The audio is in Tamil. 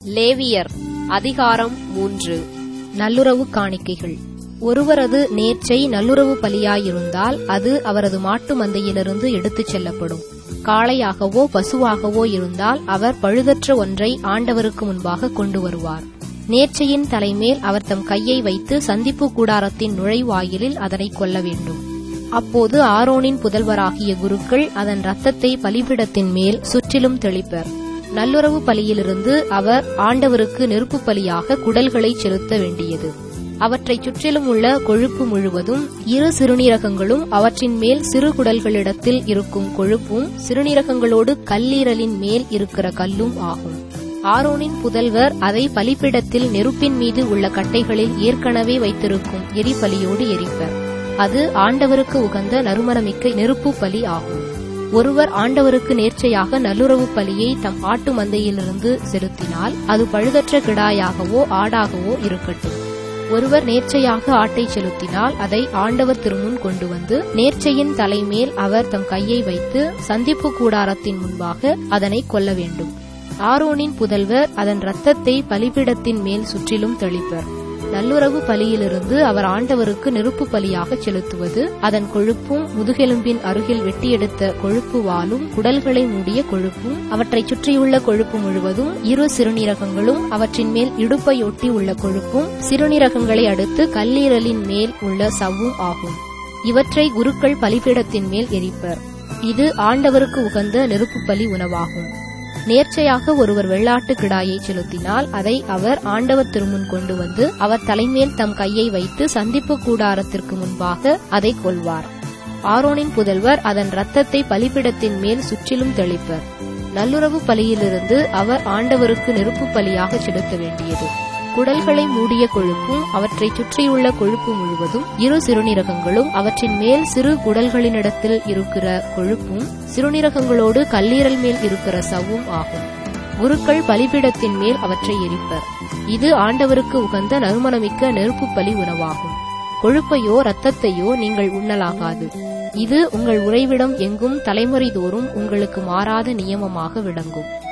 லேவியர் அதிகாரம் மூன்று நல்லுறவு காணிக்கைகள் ஒருவரது நேர்ச்சை நல்லுறவு பலியாயிருந்தால் அது அவரது மாட்டு மந்தையிலிருந்து எடுத்துச் செல்லப்படும் காளையாகவோ பசுவாகவோ இருந்தால் அவர் பழுதற்ற ஒன்றை ஆண்டவருக்கு முன்பாக கொண்டு வருவார் நேர்ச்சையின் தலைமேல் அவர் தம் கையை வைத்து சந்திப்பு கூடாரத்தின் நுழைவாயிலில் அதனை கொல்ல வேண்டும் அப்போது ஆரோனின் புதல்வராகிய குருக்கள் அதன் இரத்தத்தை பலிபிடத்தின் மேல் சுற்றிலும் தெளிப்பர் நல்லுறவு பலியிலிருந்து அவர் ஆண்டவருக்கு நெருப்பு பலியாக குடல்களை செலுத்த வேண்டியது அவற்றைச் சுற்றிலும் உள்ள கொழுப்பு முழுவதும் இரு சிறுநீரகங்களும் அவற்றின் மேல் சிறு குடல்களிடத்தில் இருக்கும் கொழுப்பும் சிறுநீரகங்களோடு கல்லீரலின் மேல் இருக்கிற கல்லும் ஆகும் ஆரோனின் புதல்வர் அதை பலிப்பிடத்தில் நெருப்பின் மீது உள்ள கட்டைகளில் ஏற்கனவே வைத்திருக்கும் எரிபலியோடு எரிப்பர் அது ஆண்டவருக்கு உகந்த நறுமணமிக்க நெருப்பு பலி ஆகும் ஒருவர் ஆண்டவருக்கு நேர்ச்சையாக நல்லுறவு பலியை தம் ஆட்டு மந்தையிலிருந்து செலுத்தினால் அது பழுதற்ற கிடாயாகவோ ஆடாகவோ இருக்கட்டும் ஒருவர் நேர்ச்சையாக ஆட்டை செலுத்தினால் அதை ஆண்டவர் திருமுன் கொண்டு வந்து நேர்ச்சையின் தலைமேல் அவர் தம் கையை வைத்து சந்திப்பு கூடாரத்தின் முன்பாக அதனை கொல்ல வேண்டும் ஆரோனின் புதல்வர் அதன் இரத்தத்தை பலிபிடத்தின் மேல் சுற்றிலும் தெளிப்பர் நல்லுறவு பலியிலிருந்து அவர் ஆண்டவருக்கு நெருப்பு பலியாக செலுத்துவது அதன் கொழுப்பும் முதுகெலும்பின் அருகில் வெட்டியெடுத்த கொழுப்பு வாலும் குடல்களை மூடிய கொழுப்பும் அவற்றைச் சுற்றியுள்ள கொழுப்பு முழுவதும் இரு சிறுநீரகங்களும் அவற்றின் மேல் இடுப்பையொட்டி உள்ள கொழுப்பும் சிறுநீரகங்களை அடுத்து கல்லீரலின் மேல் உள்ள சவ்வும் ஆகும் இவற்றை குருக்கள் பலிபீடத்தின் மேல் எரிப்பர் இது ஆண்டவருக்கு உகந்த நெருப்பு பலி உணவாகும் நேர்ச்சையாக ஒருவர் வெள்ளாட்டு கிடாயை செலுத்தினால் அதை அவர் ஆண்டவர் திருமுன் கொண்டு வந்து அவர் தலைமேல் தம் கையை வைத்து சந்திப்பு கூடாரத்திற்கு முன்பாக அதை கொள்வார் ஆரோனின் புதல்வர் அதன் இரத்தத்தை பலிபிடத்தின் மேல் சுற்றிலும் தெளிப்பர் நல்லுறவு பலியிலிருந்து அவர் ஆண்டவருக்கு நெருப்பு பலியாக செலுத்த வேண்டியது குடல்களை மூடிய கொழுப்பும் அவற்றைச் சுற்றியுள்ள கொழுப்பு முழுவதும் இரு சிறுநீரகங்களும் அவற்றின் மேல் சிறு குடல்களினிடத்தில் இருக்கிற கொழுப்பும் சிறுநீரகங்களோடு கல்லீரல் மேல் இருக்கிற சவ்வும் ஆகும் குருக்கள் பலிபீடத்தின் மேல் அவற்றை எரிப்பர் இது ஆண்டவருக்கு உகந்த நறுமணமிக்க நெருப்பு பலி உணவாகும் கொழுப்பையோ இரத்தத்தையோ நீங்கள் உண்ணலாகாது இது உங்கள் உறைவிடம் எங்கும் தலைமுறை தோறும் உங்களுக்கு மாறாத நியமமாக விளங்கும்